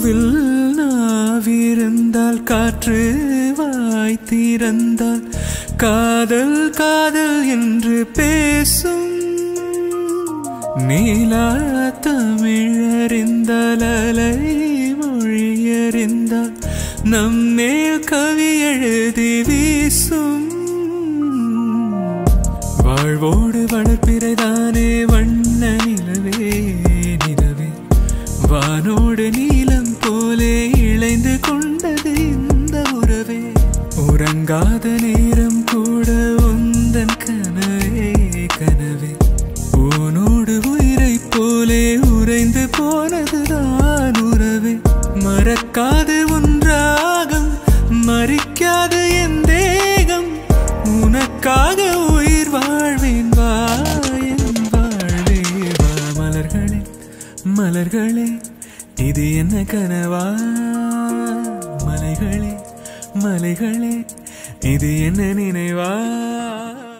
பூவில் நாவிருந்தால் காற்று வாய் திறந்தால் காதல் காதல் என்று பேசும் நீலா தமிழறிந்தால் அலை மொழியறிந்தால் நம்மேல் கவி எழுதி வீசும் வாழ்வோடு வளர்ப்பிறைதானே வண்ண நிலவே நிலவே வானோடு நீலம் போலே இழைந்து கொண்டது இந்த உறவே உறங்காத நேரம் கூட உந்தன் கனவே கனவே உனோடு உயிரை போலே உறைந்து போனதுதான் உறவே மறக்காது ஒன்றாகம் மறிக்காது என் தேகம் உனக்காக உயிர் வாழ்வேன் வா என் வாழ்வே வா மலர்களே மலர்களே இது என்ன கனவா மலைகளே மலைகளே இது என்ன நினைவா